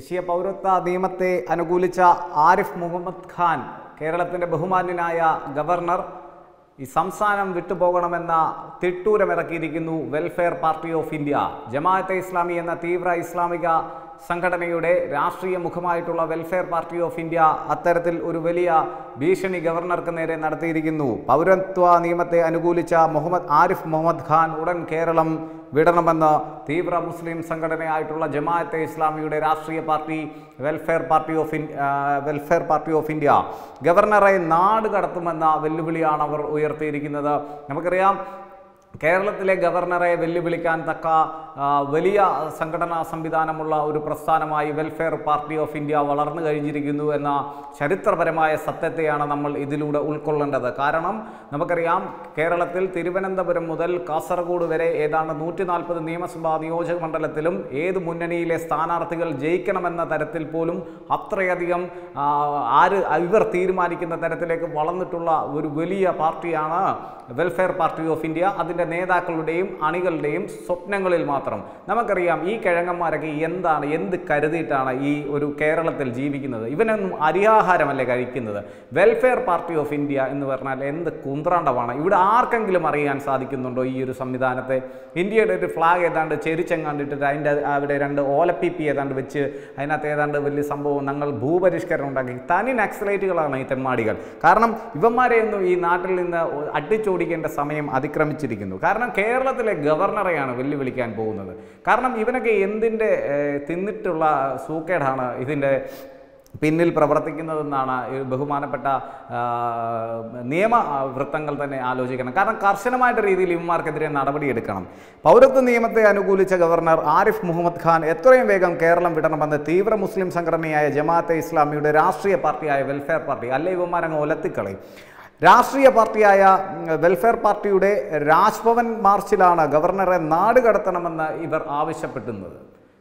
ദേശീയ പൗരത്വ നിയമത്തെ അനുകൂലിച്ച ആരിഫ് മുഹമ്മദ് ഖാൻ കേരളത്തിൻ്റെ ബഹുമാന്യനായ ഗവർണർ ഈ സംസ്ഥാനം വിട്ടുപോകണമെന്ന തിട്ടൂരമിറക്കിയിരിക്കുന്നു welfare party of India Jamaat Islami എന്ന തീവ്ര ഇസ്ലാമിക സംഘടനയുടെ രാഷ്ട്രീയ മുഖമായിട്ടുള്ള വെൽഫെയർ പാർട്ടി ഓഫ് ഇന്ത്യ അത്തരത്തിൽ ഒരു വലിയ ഭീഷണി ഗവർണർക്ക് നേരെ നടത്തിയിരിക്കുന്നു പൗരത്വ നിയമത്തെ അനുകൂലിച്ച മുഹമ്മദ് ആരിഫ് മുഹമ്മദ് ഖാൻ ഉടൻ കേരളം വിടണമെന്ന് തീവ്ര മുസ്ലിം സംഘടനയായിട്ടുള്ള ജമാഅത്തെ ഇസ്ലാമിയുടെ രാഷ്ട്രീയ party welfare party of in welfare party of India ഗവർണറെ നാട് കടത്തുമെന്ന വെല്ലുവിളിയാണ് അവർ ഉയർത്തിയിരിക്കുന്നത് നമുക്കറിയാം കേരളത്തിലെ ഗവർണറെ വെല്ലുവിളിക്കാൻ തക്ക ആ, വലിയ സംഘടനാ സംവിധാനമുള്ള ഒരു പ്രസ്ഥാനമായി വെൽഫെയർ പാർട്ടി ഓഫ് ഇന്ത്യ വളർന്നു കഴിഞ്ഞിരിക്കുന്നു എന്ന ചരിത്രപരമായ സത്യത്തെയാണ് നമ്മൾ ഇതിലൂടെ ഉൾക്കൊള്ളേണ്ടത് കാരണം നമുക്കറിയാം കേരളത്തിൽ തിരുവനന്തപുരം മുതൽ കാസർഗോഡ് വരെ ഏതാണ്ട് നൂറ്റി നാൽപ്പത് നിയമസഭാ നിയോജക മണ്ഡലത്തിലും ഏത് മുന്നണിയിലെ സ്ഥാനാർത്ഥികൾ ജയിക്കണമെന്ന തരത്തിൽ പോലും അത്രയധികം ആ, ആര് ഇവർ തീരുമാനിക്കുന്ന തരത്തിലേക്ക് വളർന്നിട്ടുള്ള ഒരു വലിയ പാർട്ടിയാണ് വെൽഫെയർ പാർട്ടി ഓഫ് ഇന്ത്യ അതിൻ്റെ നേതാക്കളുടെയും അണികളുടെയും സ്വപ്നങ്ങളിൽ മാത്രം നമുക്കറിയാം ഈ കിഴങ്ങന്മാരൊക്കെ എന്താണ് എന്ത് കരുതിയിട്ടാണ് ഈ ഒരു കേരളത്തിൽ ജീവിക്കുന്നത് ഇവനൊന്നും അരിയാഹാരമല്ലേ കഴിക്കുന്നത് വെൽഫെയർ പാർട്ടി ഓഫ് ഇന്ത്യ എന്ന് പറഞ്ഞാൽ എന്ത് കുന്ത്രാണ്ടമാണ് ഇവിടെ ആർക്കെങ്കിലും അറിയാൻ സാധിക്കുന്നുണ്ടോ ഈ ഒരു സംവിധാനത്തെ ഇന്ത്യയുടെ ഒരു ഫ്ലാഗ് ഏതാണ്ട് ചെരിച്ചെങ്ങാണ്ടിട്ടിട്ട് അതിൻ്റെ അവിടെ രണ്ട് ഓലപ്പിപ്പി ഏതാണ്ട് വെച്ച് അതിനകത്ത് ഏതാണ്ട് വലിയ സംഭവം ഞങ്ങൾ ഭൂപരിഷ്കരണം ഉണ്ടാക്കി തനി നക്സലൈറ്റുകളാണ് ഈ തെമ്മാടികൾ കാരണം ഇവന്മാരെയൊന്നും ഈ നാട്ടിൽ നിന്ന് അടിച്ചോടിക്കേണ്ട സമയം അതിക്രമിച്ചിരിക്കുന്നു കാരണം കേരളത്തിലെ ഗവർണറെയാണ് വെല്ലുവിളിക്കാൻ പോകുന്നത് കാരണം ഇവനൊക്കെ എന്തിൻ്റെ ഏഹ്, തിന്നിട്ടുള്ള സൂക്കേടാണ് ഇതിൻ്റെ പിന്നിൽ പ്രവർത്തിക്കുന്നതെന്നാണ് ഈ ബഹുമാനപ്പെട്ട ആ, നിയമ വൃത്തങ്ങൾ തന്നെ ആലോചിക്കണം കാരണം കർശനമായിട്ട് രീതിയിൽ ഇവന്മാർക്കെതിരെ നടപടിയെടുക്കണം പൗരത്വ നിയമത്തെ അനുകൂലിച്ച ഗവർണർ ആരിഫ് മുഹമ്മദ് ഖാൻ എത്രയും വേഗം കേരളം വിടണമെന്ന് തീവ്ര മുസ്ലിം സംഘടനയായ ജമാഅത്തെ ഇസ്ലാമിയുടെ രാഷ്ട്രീയ പാർട്ടിയായ വെൽഫെയർ പാർട്ടി അല്ലെ ഇവന്മാരങ്ങ് ഒലത്തിക്കളയും രാഷ്ട്രീയ പാർട്ടിയായ ഉം, വെൽഫെയർ പാർട്ടിയുടെ രാജ്ഭവൻ മാർച്ചിലാണ് ഗവർണറെ നാട് കടത്തണമെന്ന് ഇവർ ആവശ്യപ്പെടുന്നത്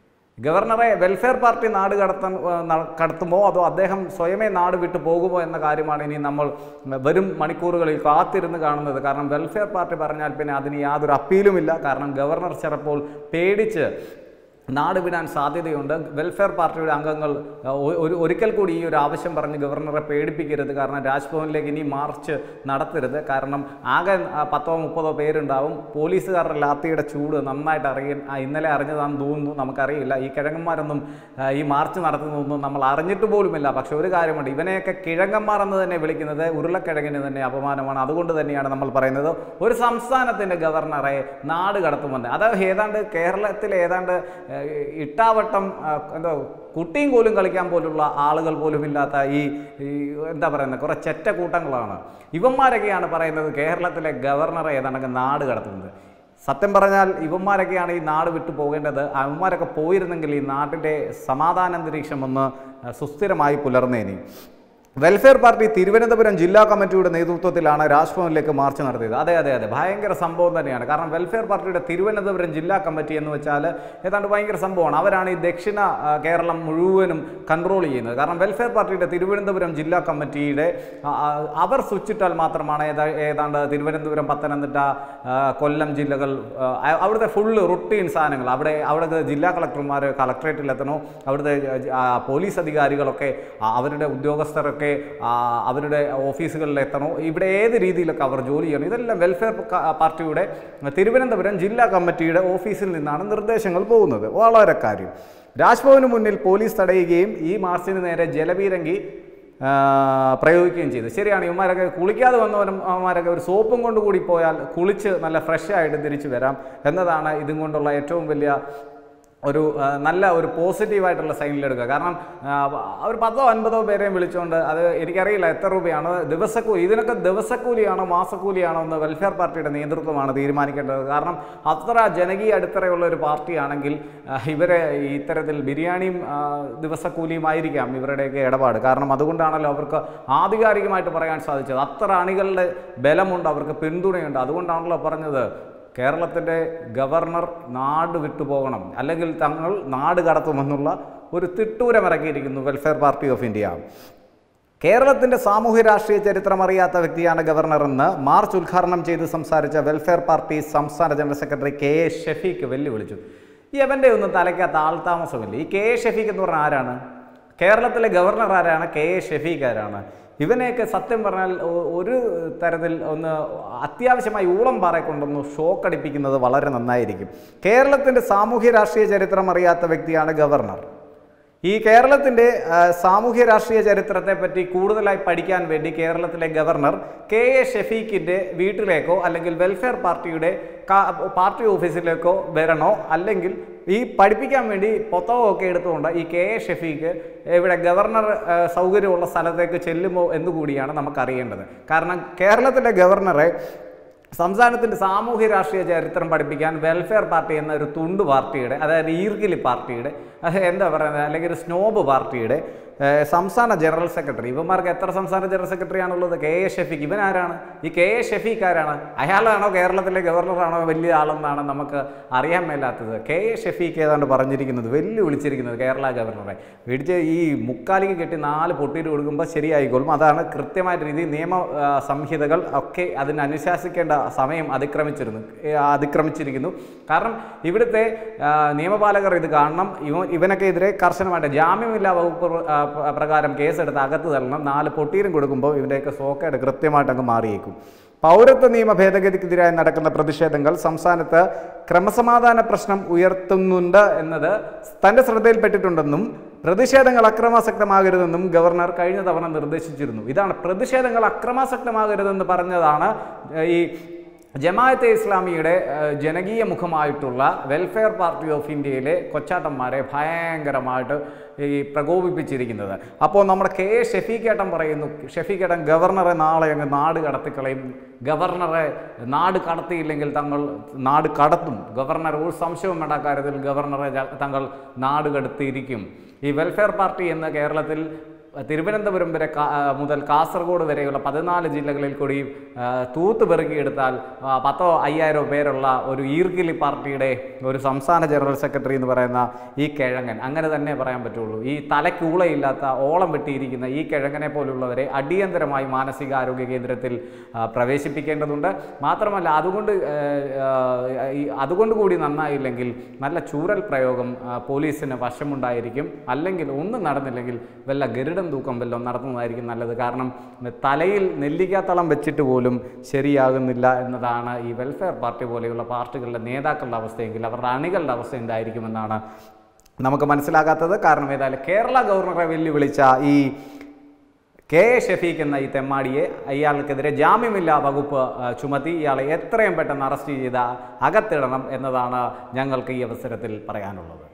ഗവർണറെ വെൽഫെയർ പാർട്ടി നാട് കടത്താൻ ഏഹ്, ന- കടത്തുമോ അതോ അദ്ദേഹം സ്വയമേ നാട് വിട്ടു പോകുമോ എന്ന കാര്യമാണ് ഇനി നമ്മൾ വരും മണിക്കൂറുകളിൽ കാത്തിരുന്ന് കാണുന്നത് കാരണം വെൽഫെയർ പാർട്ടി പറഞ്ഞാൽ പിന്നെ അതിന് യാതൊരു അപ്പീലുമില്ല കാരണം ഗവർണർ ചിലപ്പോൾ പേടിച്ച് നാട് വിടാൻ സാധ്യതയുണ്ട് വെൽഫെയർ പാർട്ടിയുടെ അംഗങ്ങൾ അഹ്, ഒ- ഒരു ഒരിക്കൽ കൂടി ഈ ഒരു ആവശ്യം പറഞ്ഞ് ഗവർണറെ പേടിപ്പിക്കരുത് കാരണം രാജ്ഭവനിലേക്ക് ഇനി മാർച്ച് നടത്തരുത് കാരണം ആകെ ആ, പത്തോ മുപ്പതോ പേരുണ്ടാവും പോലീസുകാരുടെ ലാത്തിയുടെ ചൂട് നന്നായിട്ട് അറിയാൻ ആ, ഇന്നലെ അറിഞ്ഞതാണെന്ന് തോന്നുന്നു നമുക്കറിയില്ല ഈ കിഴങ്ങന്മാരൊന്നും ആ, ഈ മാർച്ച് നടത്തുന്നതൊന്നും നമ്മൾ അറിഞ്ഞിട്ട് പോലുമില്ല പക്ഷെ ഒരു കാര്യമുണ്ട് ഇവനെയൊക്കെ കിഴങ്ങന്മാർ എന്ന് തന്നെ വിളിക്കുന്നത് ഉരുളക്കിഴങ്ങിന് തന്നെ അപമാനമാണ് അതുകൊണ്ട് തന്നെയാണ് നമ്മൾ പറയുന്നത് ഒരു സംസ്ഥാനത്തിൻ്റെ ഗവർണറെ നാട് കടത്തുമെന്ന് അത് ഏതാണ്ട് കേരളത്തിലെ ഏതാണ്ട് ഏഹ്, ഇട്ടാവട്ടം ആ, എന്തോ കുട്ടിയും പോലും കളിക്കാൻ പോലുള്ള ആളുകൾ പോലും ഇല്ലാത്ത ഈ ഈ എന്താ പറയുന്നത് കുറേ ചെറ്റ കൂട്ടങ്ങളാണ് ഇവന്മാരൊക്കെയാണ് പറയുന്നത് കേരളത്തിലെ ഗവർണറെ ഏതാണ്ട് നാട് കടത്തുന്നത് സത്യം പറഞ്ഞാൽ ഇവന്മാരൊക്കെയാണ് ഈ നാട് വിട്ടു പോകേണ്ടത് അവന്മാരൊക്കെ പോയിരുന്നെങ്കിൽ ഈ നാട്ടിൻ്റെ സമാധാനാന്തരീക്ഷം ഒന്ന് അഹ്, സുസ്ഥിരമായി പുലർന്നേനി വെൽഫെയർ പാർട്ടി തിരുവനന്തപുരം ജില്ലാ കമ്മിറ്റിയുടെ നേതൃത്വത്തിലാണ് രാജ്ഭവനിലേക്ക് മാർച്ച് നടത്തിയത് അതെ അതെ അതെ ഭയങ്കര സംഭവം തന്നെയാണ് കാരണം വെൽഫെയർ പാർട്ടിയുടെ തിരുവനന്തപുരം ജില്ലാ കമ്മിറ്റി എന്ന് വെച്ചാൽ ഏതാണ്ട് ഭയങ്കര സംഭവമാണ് അവരാണ് ഈ ദക്ഷിണ ആ, കേരളം മുഴുവനും കൺട്രോൾ ചെയ്യുന്നത് കാരണം വെൽഫെയർ പാർട്ടിയുടെ തിരുവനന്തപുരം ജില്ലാ കമ്മിറ്റിയുടെ ആ, ആ, അവർ സ്വിച്ചിട്ടാൽ മാത്രമാണ് ഏതാ ഏതാണ്ട് തിരുവനന്തപുരം പത്തനംതിട്ട ആ, കൊല്ലം ജില്ലകൾ ആ, അവിടുത്തെ ഫുള്ള് റുട്ടീൻ സാധനങ്ങൾ അവിടെ അവിടുത്തെ ജില്ലാ കളക്ടർമാർ കളക്ടറേറ്റിലെത്തണോ അവിടുത്തെ ആ, പോലീസ് അധികാരികളൊക്കെ ആ, അവരുടെ ഉദ്യോഗസ്ഥരൊക്കെ ആ, അവരുടെ ഓഫീസുകളിൽ എത്തണോ ഇവിടെ ഏത് രീതിയിലൊക്കെ അവർ ജോലി ചെയ്യണം ഇതെല്ലാം വെൽഫെയർ ക- പാർട്ടിയുടെ തിരുവനന്തപുരം ജില്ലാ കമ്മിറ്റിയുടെ ഓഫീസിൽ നിന്നാണ് നിർദ്ദേശങ്ങൾ പോകുന്നത് വളരെ കാര്യം രാജ്ഭവന് മുന്നിൽ പോലീസ് തടയുകയും ഈ മാർച്ചിന് നേരെ ജലപീരങ്കി ആ, പ്രയോഗിക്കുകയും ചെയ്തു ശരിയാണ് ഇവന്മാരൊക്കെ കുളിക്കാതെ വന്നവരും അവന്മാരൊക്കെ ഒരു സോപ്പും കൊണ്ട് കൂടി പോയാൽ കുളിച്ച് നല്ല ഫ്രഷ് ആയിട്ട് തിരിച്ചു വരാം എന്നതാണ് ഇതും കൊണ്ടുള്ള ഏറ്റവും വലിയ ഒരു ആ, നല്ല ഒരു പോസിറ്റീവായിട്ടുള്ള സൈനിലെടുക്കുക കാരണം ആ, ഒരു പത്തോ അൻപതോ പേരെയും വിളിച്ചുകൊണ്ട് അത് എനിക്കറിയില്ല എത്ര രൂപയാണ് ദിവസക്കൂലി ഇതിനൊക്കെ ദിവസക്കൂലിയാണോ മാസക്കൂലിയാണോ എന്ന് വെൽഫെയർ പാർട്ടിയുടെ നേതൃത്വമാണ് തീരുമാനിക്കേണ്ടത് കാരണം അത്ര ജനകീയ അടിത്തറയുള്ള ഒരു പാർട്ടിയാണെങ്കിൽ ആ, ഇവരെ ഈ ഇത്തരത്തിൽ ബിരിയാണിയും ആ, ദിവസക്കൂലിയുമായിരിക്കാം ഇവരുടെയൊക്കെ ഇടപാട് കാരണം അതുകൊണ്ടാണല്ലോ അവർക്ക് ആധികാരികമായിട്ട് പറയാൻ സാധിച്ചത് അത്ര അണികളുടെ ബലമുണ്ട് അവർക്ക് പിന്തുണയുണ്ട് അതുകൊണ്ടാണല്ലോ പറഞ്ഞത് കേരളത്തിൻ്റെ ഗവർണർ നാട് വിട്ടുപോകണം അല്ലെങ്കിൽ തങ്ങൾ നാട് കടത്തുമെന്നുള്ള ഒരു തിട്ടൂരമിറക്കിയിരിക്കുന്നു വെൽഫെയർ പാർട്ടി ഓഫ് ഇന്ത്യ കേരളത്തിന്റെ സാമൂഹ്യ രാഷ്ട്രീയ ചരിത്രം അറിയാത്ത വ്യക്തിയാണ് ഗവർണറെന്ന് മാർച്ച് ഉദ്ഘാടനം ചെയ്ത് സംസാരിച്ച വെൽഫെയർ പാർട്ടി സംസ്ഥാന general secretary K A Shafeeq വെല്ലുവിളിച്ചു യവൻ്റെ ഒന്നും തലയ്ക്കകത്ത് ആൾതാമസമില്ല ഈ കെ എ ഷഫീഖ് എന്ന് പറഞ്ഞാൽ ആരാണ് കേരളത്തിലെ ഗവർണർ ആരാണ് കെ എ ഷഫീഖ് ആരാണ് ഇവനെയൊക്കെ സത്യം പറഞ്ഞാൽ ഒ- ഒരു തരത്തിൽ ഒന്ന് അത്യാവശ്യമായി ഊളം പാറയെ കൊണ്ടൊന്ന് ഷോക്ക് അടിപ്പിക്കുന്നത് വളരെ നന്നായിരിക്കും കേരളത്തിൻ്റെ സാമൂഹ്യ രാഷ്ട്രീയ ചരിത്രം അറിയാത്ത വ്യക്തിയാണ് ഗവർണർ ഈ കേരളത്തിൻ്റെ ആ, സാമൂഹ്യ രാഷ്ട്രീയ ചരിത്രത്തെ പറ്റി കൂടുതലായി പഠിക്കാൻ വേണ്ടി കേരളത്തിലെ ഗവർണർ കെ എ ഷെഫീഖിൻ്റെ വീട്ടിലേക്കോ അല്ലെങ്കിൽ വെൽഫെയർ പാർട്ടിയുടെ കാ- പാർട്ടി ഓഫീസിലേക്കോ വരണോ അല്ലെങ്കിൽ ഈ പഠിപ്പിക്കാൻ വേണ്ടി പുസ്തകമൊക്കെ എടുത്തുകൊണ്ട് ഈ കെ എ ഷെഫീഖ് ഇവിടെ ഗവർണർ ആ, സൗകര്യമുള്ള സ്ഥലത്തേക്ക് ചെല്ലുമോ എന്നുകൂടിയാണ് നമുക്കറിയേണ്ടത് കാരണം കേരളത്തിലെ ഗവർണറെ സംസ്ഥാനത്തിൻ്റെ സാമൂഹ്യ രാഷ്ട്രീയ ചരിത്രം പഠിപ്പിക്കാൻ വെൽഫെയർ പാർട്ടി എന്ന ഒരു തുണ്ട് പാർട്ടിയുടെ അതായത് ഈർക്കിലി പാർട്ടിയുടെ അത് എന്താ പറയുന്നത് അല്ലെങ്കിൽ ഒരു സ്നോബ് പാർട്ടിയുടെ ഏഹ്, സംസ്ഥാന ജനറൽ സെക്രട്ടറി ഇവന്മാർക്ക് എത്ര സംസ്ഥാന ജനറൽ സെക്രട്ടറി ആണുള്ളത് കെ എ ഷഫീഖ് ഇവൻ ആരാണ് ഈ കെ എ ഷഫീഖ് ആരാണ് അയാളാണോ കേരളത്തിലെ ഗവർണറാണോ വലിയ ആളെന്നാണ് നമുക്ക് അറിയാൻ മേലാത്തത് കെ എ ഷഫീഖ് ഏതാണ്ട് പറഞ്ഞിരിക്കുന്നത് വെല്ലു വിളിച്ചിരിക്കുന്നത് കേരള ഗവർണറെ പിടിച്ച് ഈ മുക്കാലിക്ക് കെട്ടി നാല് പൊട്ടിയിട്ട് കൊടുക്കുമ്പോൾ ശരിയായിക്കോളും അതാണ് കൃത്യമായിട്ട് രീതി നിയമ ആ, സംഹിതകൾ ഒക്കെ അതിന് അനുശാസിക്കേണ്ട സമയം അതിക്രമിച്ചിരുന്നു ഏ, അതിക്രമിച്ചിരിക്കുന്നു കാരണം ഇവിടുത്തെ ആ, നിയമപാലകർ ഇത് കാണണം ഇവ ഇവനൊക്കെ എതിരെ കർശനമായിട്ട് ജാമ്യമില്ലാ വകുപ്പ് പ്ര- ആ, പ്ര- പ്രകാരം കേസെടുത്ത് അകത്ത് തരണം നാല് പൊട്ടീരും കൊടുക്കുമ്പോൾ ഇവൻ്റെയൊക്കെ സോക്കേട് കൃത്യമായിട്ട് അങ്ങ് മാറിയേക്കും പൗരത്വ നിയമ ഭേദഗതിക്കെതിരായി നടക്കുന്ന പ്രതിഷേധങ്ങൾ സംസ്ഥാനത്ത് ക്രമസമാധാന പ്രശ്നം ഉയർത്തുന്നുണ്ട് എന്നത് തൻ്റെ ശ്രദ്ധയിൽപ്പെട്ടിട്ടുണ്ടെന്നും പ്രതിഷേധങ്ങൾ അക്രമാസക്തമാകരുതെന്നും ഗവർണർ കഴിഞ്ഞ തവണ നിർദ്ദേശിച്ചിരുന്നു ഇതാണ് പ്രതിഷേധങ്ങൾ അക്രമാസക്തമാകരുതെന്ന് പറഞ്ഞതാണ് ഏഹ്, ഈ ജമാഅത്തെ ഇസ്ലാമിയുടെ ഏഹ്, ജനകീയ മുഖമായിട്ടുള്ള വെൽഫെയർ പാർട്ടി ഓഫ് ഇന്ത്യയിലെ കൊച്ചാട്ടന്മാരെ ഭയങ്കരമായിട്ട് ഈ പ്രകോപിപ്പിച്ചിരിക്കുന്നത് അപ്പോൾ നമ്മുടെ കെ എ ഷെഫീഖേട്ടൻ പറയുന്നു ഷെഫീഖേട്ടൻ ഗവർണറെ നാളെ അങ്ങ് നാട് കടത്തിക്കളയും ഗവർണറെ നാട് കടത്തിയില്ലെങ്കിൽ തങ്ങൾ നാട് കടത്തും ഗവർണർ ഒരു സംശയവും വേണ്ട കാര്യത്തിൽ ഗവർണറെ ജ- തങ്ങൾ നാട് കടത്തിയിരിക്കും ഈ വെൽഫെയർ പാർട്ടി എന്ന കേരളത്തിൽ തിരുവനന്തപുരം വരെ കാ- ആ, മുതൽ കാസർഗോഡ് വരെയുള്ള പതിനാല് ജില്ലകളിൽ കൂടി ആ, തൂത്ത് പെറുക്കിയെടുത്താൽ ആ, പത്തോ അയ്യായിരോ പേരുള്ള ഒരു ഈർക്കിലി പാർട്ടിയുടെ ഒരു സംസ്ഥാന ജനറൽ സെക്രട്ടറി എന്ന് പറയുന്ന ഈ കിഴങ്ങൻ അങ്ങനെ തന്നെ പറയാൻ പറ്റുള്ളൂ ഈ തലയ്ക്കൂളയില്ലാത്ത ഓളം വെട്ടിയിരിക്കുന്ന ഈ കിഴങ്ങനെ പോലുള്ളവരെ അടിയന്തരമായി മാനസികാരോഗ്യ കേന്ദ്രത്തിൽ ആ, പ്രവേശിപ്പിക്കേണ്ടതുണ്ട് മാത്രമല്ല അതുകൊണ്ട് ആ, ആ, ഈ അതുകൊണ്ട് കൂടി നന്നായില്ലെങ്കിൽ നല്ല ചൂരൽ പ്രയോഗം ആ, പോലീസിന് വശമുണ്ടായിരിക്കും അല്ലെങ്കിൽ ഒന്നും നടന്നില്ലെങ്കിൽ വല്ല ഗരുഡൻ തൂക്കം വല്ലതും നടത്തുന്നതായിരിക്കും നല്ലത് കാരണം തലയിൽ നെല്ലിക്കാത്തളം വെച്ചിട്ട് പോലും ശരിയാകുന്നില്ല എന്നതാണ് ഈ വെൽഫെയർ പാർട്ടി പോലെയുള്ള പാർട്ടികളുടെ നേതാക്കളുടെ അവസ്ഥയെങ്കിൽ അവരുടെ അണികളുടെ അവസ്ഥ എന്തായിരിക്കുമെന്നാണ് നമുക്ക് മനസ്സിലാകാത്തത് കാരണം ഏതായാലും കേരള ഗവർണറെ വെല്ലുവിളിച്ച ഈ കെ എ ഷഫീഖ് എന്ന ഈ തെമ്മാടിയെ അയാൾക്കെതിരെ ജാമ്യമില്ലാ വകുപ്പ് ആ, ചുമത്തി ഇയാളെ എത്രയും പെട്ടെന്ന് അറസ്റ്റ് ചെയ്ത് അകത്തിടണം എന്നതാണ് ഞങ്ങൾക്ക് ഈ അവസരത്തിൽ പറയാനുള്ളത്